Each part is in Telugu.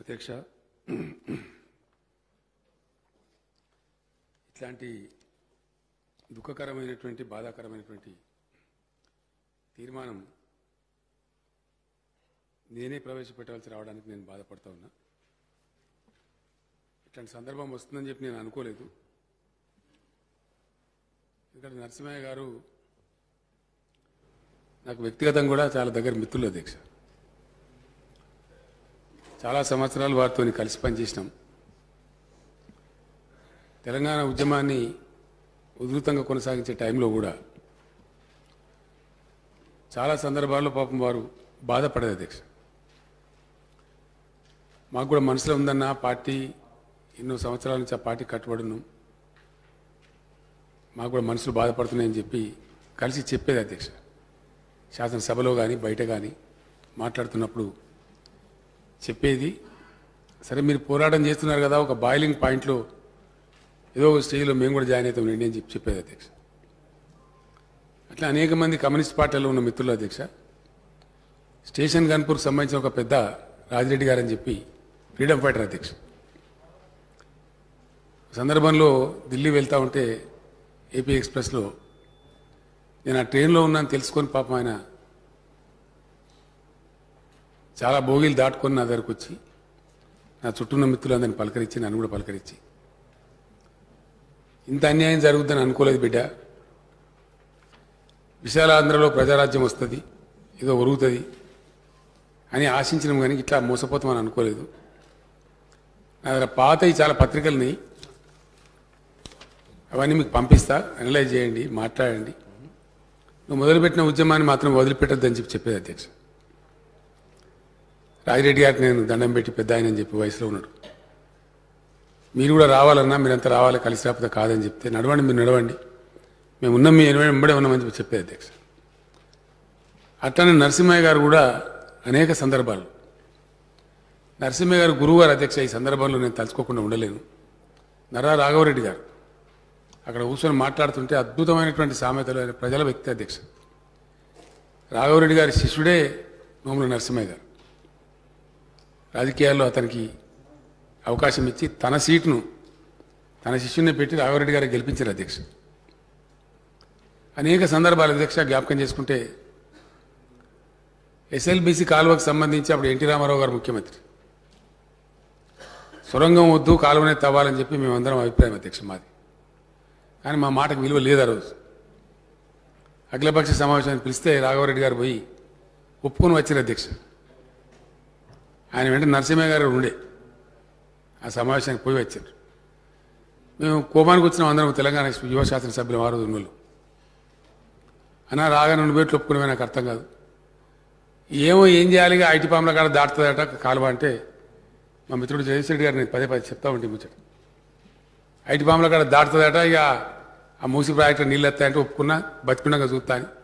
అధ్యక్ష ఇట్లాంటి దుఃఖకరమైనటువంటి బాధాకరమైనటువంటి తీర్మానం నేనే ప్రవేశపెట్టవలసి రావడానికి నేను బాధపడతా ఉన్నా ఇట్లాంటి సందర్భం వస్తుందని చెప్పి నేను అనుకోలేదు ఎందుకంటే నరసింహయ్య గారు నాకు వ్యక్తిగతంగా కూడా చాలా దగ్గర మిత్రులు అధ్యక్ష చాలా సంవత్సరాలు వారితో కలిసి పనిచేసినాం తెలంగాణ ఉద్యమాన్ని ఉధృతంగా కొనసాగించే టైంలో కూడా చాలా సందర్భాల్లో పాపం వారు బాధపడేది అధ్యక్ష మాకు కూడా మనసులో ఉందన్న పార్టీ ఎన్నో సంవత్సరాల నుంచి ఆ పార్టీ కట్టుబడి ఉన్నాం మాకు కూడా మనసులు బాధపడుతున్నాయని చెప్పి కలిసి చెప్పేది అధ్యక్ష శాసనసభలో కానీ బయట కానీ మాట్లాడుతున్నప్పుడు చెప్పేది సరే మీరు పోరాటం చేస్తున్నారు కదా ఒక బాయిలింగ్ పాయింట్లో ఏదో ఒక స్టేజ్లో మేము కూడా జాయిన్ అవుతాం రండి అని చెప్పి చెప్పేది అధ్యక్ష అట్లా అనేక మంది కమ్యూనిస్ట్ పార్టీలో ఉన్న మిత్రులు అధ్యక్ష స్టేషన్ గన్పూర్కి సంబంధించిన ఒక పెద్ద రాజిరెడ్డి గారని చెప్పి ఫ్రీడమ్ ఫైటర్ అధ్యక్ష సందర్భంలో ఢిల్లీ వెళ్తా ఉంటే ఏపీ ఎక్స్ప్రెస్లో నేను ఆ ట్రైన్లో ఉన్నాను తెలుసుకొని పాపం ఆయన చాలా భోగిలు దాటుకొని నా దగ్గరకు వచ్చి నా చుట్టూన్న మిత్రులందరిని పలకరించి నన్ను కూడా పలకరించి ఇంత అన్యాయం జరుగుతుందని అనుకోలేదు బిడ్డ విశాలాంధ్రలో ప్రజారాజ్యం వస్తుంది ఏదో ఒరుగుతుంది అని ఆశించినాం కానీ ఇట్లా మోసపోతామని అనుకోలేదు నా దగ్గర పాతవి చాలా పత్రికల్ని అవన్నీ మీకు పంపిస్తా అనలైజ్ చేయండి మాట్లాడండి నువ్వు మొదలుపెట్టిన ఉద్యమాన్ని మాత్రం వదిలిపెట్టద్దని చెప్పి చెప్పేది అధ్యక్ష రాజిరెడ్డి గారికి నేను దండం పెట్టి పెద్ద ఆయన అని చెప్పి వయసులో ఉన్నాడు మీరు కూడా రావాలన్నా మీరంతా రావాలి కలిసి రాకపోతే కాదని చెప్తే నడవండి మీరు నడవండి మేము ఉన్నాం మీ ఎనభై వెంబడే ఉన్నామని చెప్పి చెప్పేది అధ్యక్ష అట్లనే నరసింహయ్య గారు కూడా అనేక సందర్భాలు నరసింహయ్య గారు గురువు గారు అధ్యక్ష ఈ సందర్భంలో నేను తలుచుకోకుండా ఉండలేను నర్రా రాఘవరెడ్డి గారు అక్కడ కూర్చొని మాట్లాడుతుంటే అద్భుతమైనటువంటి సామెతలు ఆయన ప్రజల వ్యక్తి అధ్యక్ష రాఘవరెడ్డి గారి శిష్యుడే నోముల నరసింహయ్య గారు రాజకీయాల్లో అతనికి అవకాశం ఇచ్చి తన సీటును తన శిష్యుని పెట్టి రాఘవరెడ్డి గారికి గెలిపించారు అధ్యక్ష అనేక సందర్భాలు అధ్యక్ష జ్ఞాపకం చేసుకుంటే ఎస్ఎల్బీసీ కాలువకు సంబంధించి అప్పుడు ఎన్టీ రామారావు గారు ముఖ్యమంత్రి సొరంగం వద్దు కాలువనే తవ్వాలని చెప్పి మేమందరం అభిప్రాయం అధ్యక్ష మాది కానీ మా మాటకు విలువ లేదు ఆ రోజు అఖిలపక్ష సమావేశాన్ని పిలిస్తే రాఘవరెడ్డి గారు పోయి ఒప్పుకొని వచ్చారు అధ్యక్ష ఆయన వెంట నరసింహ గారు ఉండే ఆ సమావేశానికి పోయి వచ్చారు మేము కోపానికి వచ్చినాం అందరం తెలంగాణ యువ శాసనసభ్యులు ఆరు ఉన్నోళ్ళు అన్నా రాగా నుండి పెట్టి ఒప్పుకునే నాకు అర్థం కాదు ఏమో ఏం చేయాలి ఇక ఐటీ పాముల కాడ దాటుతుందట కాలువ అంటే మా మిత్రుడు జగదీశ్వరెడ్డి గారు నేను పదే పదే చెప్తా ఉంటే ముచ్చట ఐటీ పాముల కాడ దాటుతుందట ఇక ఆ మూసి ప్రాజెక్టు నీళ్ళు ఎత్తాయంటే ఒప్పుకున్నా బతికున్నాక చూస్తా అని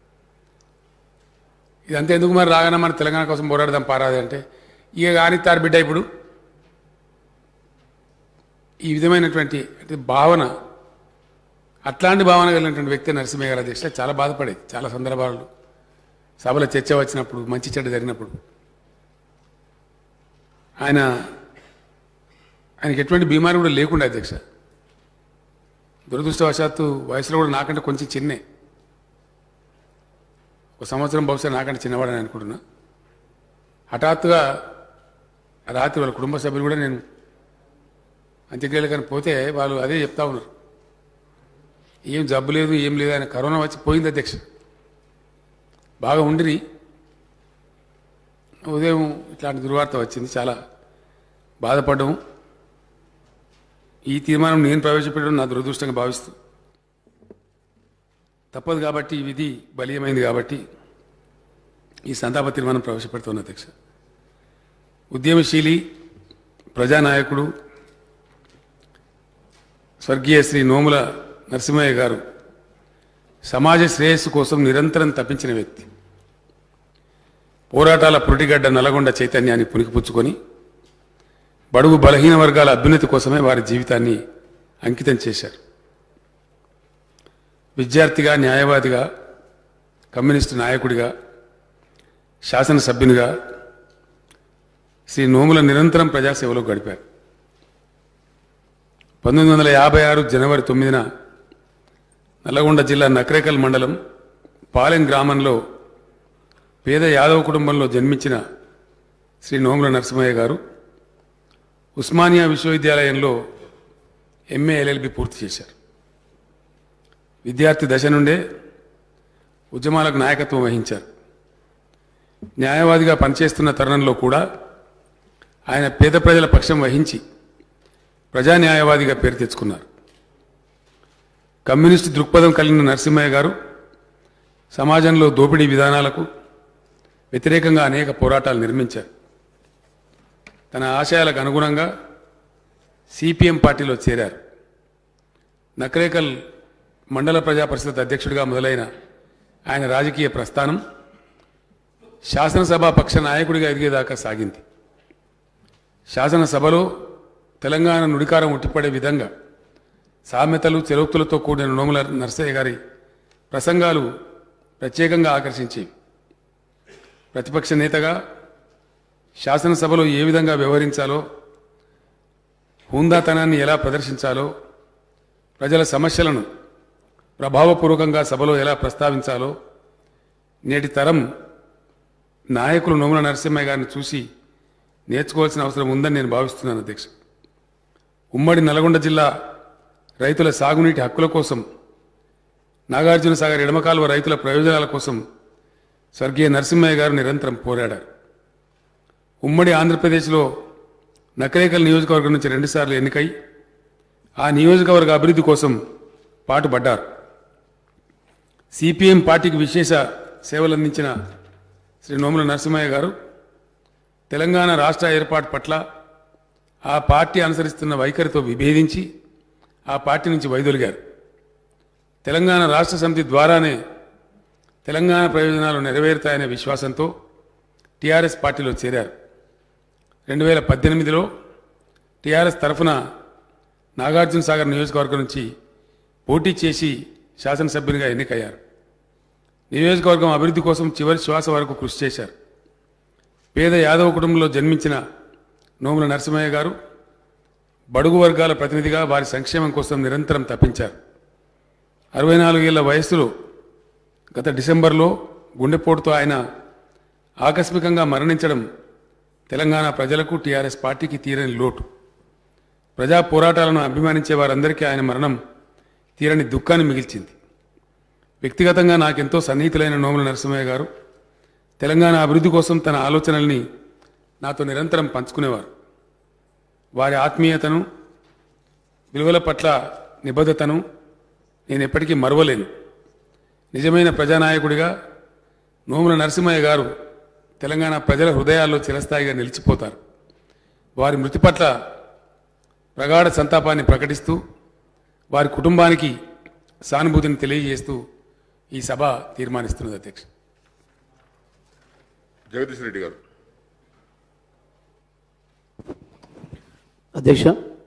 ఇదంతా ఎందుకు మరి రాగానే మన తెలంగాణ కోసం పోరాడదాం పారాది అంటే ఇక కానిస్తారు బిడ్డ ఇప్పుడు ఈ విధమైనటువంటి అంటే భావన అట్లాంటి భావన కలిగినటువంటి వ్యక్తి నరసింహయ్య గారి అధ్యక్ష చాలా బాధపడేది చాలా సందర్భాల్లో సభలో చర్చ వచ్చినప్పుడు మంచి చెడ్డ జరిగినప్పుడు ఆయన ఆయనకి ఎటువంటి బీమారి కూడా లేకుండా అధ్యక్ష దురదృష్టవశాత్తు వయసులో కూడా నాకంటే కొంచెం చిన్నే ఒక సంవత్సరం బహుశా నాకంటే చిన్నవాడని అనుకుంటున్నా హఠాత్తుగా రాత్రి వాళ్ళ కుటుంబ సభ్యులు కూడా నేను అంత్యక్రియలు కానీ పోతే వాళ్ళు అదే చెప్తా ఉన్నారు ఏం జబ్బు లేదు ఏం లేదు ఆయన కరోనా వచ్చి పోయింది అధ్యక్ష బాగా ఉండిరి ఉదయం ఇట్లాంటి దుర్వార్త వచ్చింది చాలా బాధపడ్డాము ఈ తీర్మానం నేను ప్రవేశపెట్టడం నా దురదృష్టంగా భావిస్తూ తప్పదు కాబట్టి ఈ విధి బలీయమైంది కాబట్టి ఈ సంతాప తీర్మానం ప్రవేశపెడుతున్న అధ్యక్ష ఉద్యమశీలి ప్రజానాయకుడు స్వర్గీయ శ్రీ నోముల నరసింహయ్య గారు సమాజ శ్రేయస్సు కోసం నిరంతరం తప్పించిన వ్యక్తి పోరాటాల పురిటిగడ్డ నల్గొండ చైతన్యాన్ని పునికిపుచ్చుకొని బడుగు బలహీన వర్గాల అభ్యున్నతి కోసమే వారి జీవితాన్ని అంకితం చేశారు విద్యార్థిగా న్యాయవాదిగా కమ్యూనిస్టు నాయకుడిగా శాసనసభ్యునిగా శ్రీ నోముల నిరంతరం ప్రజాసేవలో గడిపారు పంతొమ్మిది వందల యాభై ఆరు జనవరి తొమ్మిదిన నల్లగొండ జిల్లా నకరేకల్ మండలం పాలెం గ్రామంలో పేద యాదవ కుటుంబంలో జన్మించిన శ్రీ నోముల నరసింహయ్య గారు ఉస్మానియా విశ్వవిద్యాలయంలో ఎంఏ ఎల్ఎల్బి పూర్తి చేశారు విద్యార్థి దశ నుండే ఉద్యమాలకు నాయకత్వం వహించారు న్యాయవాదిగా పనిచేస్తున్న తరుణంలో కూడా ఆయన పేద ప్రజల పక్షం వహించి ప్రజా న్యాయవాదిగా పేరు తెచ్చుకున్నారు కమ్యూనిస్టు దృక్పథం కలిగిన నరసింహయ్య గారు సమాజంలో దోపిడీ విధానాలకు వ్యతిరేకంగా అనేక పోరాటాలు నిర్మించారు తన ఆశయాలకు అనుగుణంగా సిపిఎం పార్టీలో చేరారు నకరేకల్ మండల ప్రజా పరిషత్ అధ్యక్షుడిగా మొదలైన ఆయన రాజకీయ ప్రస్థానం శాసనసభ పక్ష నాయకుడిగా ఎదిగేదాకా సాగింది శాసనసభలో తెలంగాణ నుడికారం ఉట్టిపడే విధంగా సామెతలు చెరుకులతో కూడిన నోముల నరసయ్య గారి ప్రసంగాలు ప్రత్యేకంగా ఆకర్షించేవి ప్రతిపక్ష నేతగా శాసనసభలో ఏ విధంగా వ్యవహరించాలో హుందాతనాన్ని ఎలా ప్రదర్శించాలో ప్రజల సమస్యలను ప్రభావపూర్వకంగా సభలో ఎలా ప్రస్తావించాలో నేటి తరం నాయకులు నోముల నరసింహయ్య గారిని చూసి నేర్చుకోవాల్సిన అవసరం ఉందని నేను భావిస్తున్నాను అధ్యక్ష ఉమ్మడి నల్గొండ జిల్లా రైతుల సాగునీటి హక్కుల కోసం నాగార్జున సాగర్ ఎడమకాలువ రైతుల ప్రయోజనాల కోసం స్వర్గీయ నరసింహయ్య గారు నిరంతరం పోరాడారు ఉమ్మడి ఆంధ్రప్రదేశ్లో నకరేకల్ నియోజకవర్గం నుంచి రెండుసార్లు ఎన్నికై ఆ నియోజకవర్గ అభివృద్ధి కోసం పాటుపడ్డారు సిపిఎం పార్టీకి విశేష సేవలందించిన శ్రీ నోముల నరసింహయ్య గారు తెలంగాణ రాష్ట్ర ఏర్పాటు పట్ల ఆ పార్టీ అనుసరిస్తున్న వైఖరితో విభేదించి ఆ పార్టీ నుంచి వైదొలిగారు తెలంగాణ రాష్ట్ర సమితి ద్వారానే తెలంగాణ ప్రయోజనాలు నెరవేరుతాయనే విశ్వాసంతో టీఆర్ఎస్ పార్టీలో చేరారు రెండు వేల పద్దెనిమిదిలో టీఆర్ఎస్ తరఫున నాగార్జున సాగర్ నియోజకవర్గం నుంచి పోటీ చేసి శాసనసభ్యునిగా ఎన్నికయ్యారు నియోజకవర్గం అభివృద్ధి కోసం చివరి శ్వాస వరకు కృషి చేశారు పేద యాదవ కుటుంబంలో జన్మించిన నోముల నరసింహయ్య గారు బడుగు వర్గాల ప్రతినిధిగా వారి సంక్షేమం కోసం నిరంతరం తప్పించారు అరవై నాలుగేళ్ల వయస్సులో గత డిసెంబర్లో గుండెపోటుతో ఆయన ఆకస్మికంగా మరణించడం తెలంగాణ ప్రజలకు టీఆర్ఎస్ పార్టీకి తీరని లోటు ప్రజా పోరాటాలను అభిమానించే వారందరికీ ఆయన మరణం తీరని దుఃఖాన్ని మిగిల్చింది వ్యక్తిగతంగా నాకెంతో సన్నిహితులైన నోముల నరసింహయ్య గారు తెలంగాణ అభివృద్ధి కోసం తన ఆలోచనల్ని నాతో నిరంతరం పంచుకునేవారు వారి ఆత్మీయతను విలువల పట్ల నిబద్ధతను నేను ఎప్పటికీ మరవలేను నిజమైన ప్రజానాయకుడిగా నోముల నరసింహయ్య గారు తెలంగాణ ప్రజల హృదయాల్లో చిరస్థాయిగా నిలిచిపోతారు వారి మృతి పట్ల ప్రగాఢ సంతాపాన్ని ప్రకటిస్తూ వారి కుటుంబానికి సానుభూతిని తెలియజేస్తూ ఈ సభ తీర్మానిస్తున్నది అధ్యక్ష జగదీష్ రెడ్డి గారు అధ్యక్ష